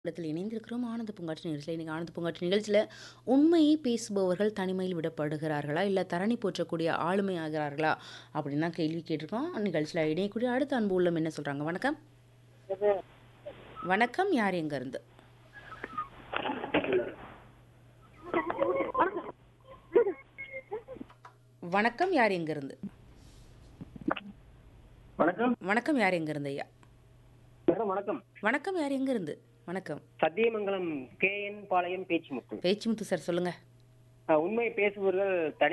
இடத்தில் இணைந்திருக்கிறோம் ஆனந்த பூங்காற்று நிகழ்ச்சியில் இன்னைக்கு ஆனந்த பூங்காற்று நிகழ்ச்சியில் உண்மையை பேசுபவர்கள் தனிமையில் விடப்படுகிறார்களா இல்லை தரணி போற்றக்கூடிய ஆளுமை ஆகிறார்களா அப்படின்னு தான் கேள்வி கேட்டிருக்கோம் நிகழ்ச்சியில் இணையக்கூடிய அடுத்த அன்பு உள்ளம் என்ன சொல்கிறாங்க வணக்கம் வணக்கம் யார் எங்க இருந்து வணக்கம் யார் எங்க இருந்து வணக்கம் வணக்கம் யார் எங்க இருந்து ஐயா மேடம் வணக்கம் வணக்கம் யார் எங்க இருந்து வணக்கம் Sathyamangalam K N Palayam Pechimuthu Pechimuthu sir சொல்லுங்க அஹ், உண்மை பேசுபவர்கள் தனி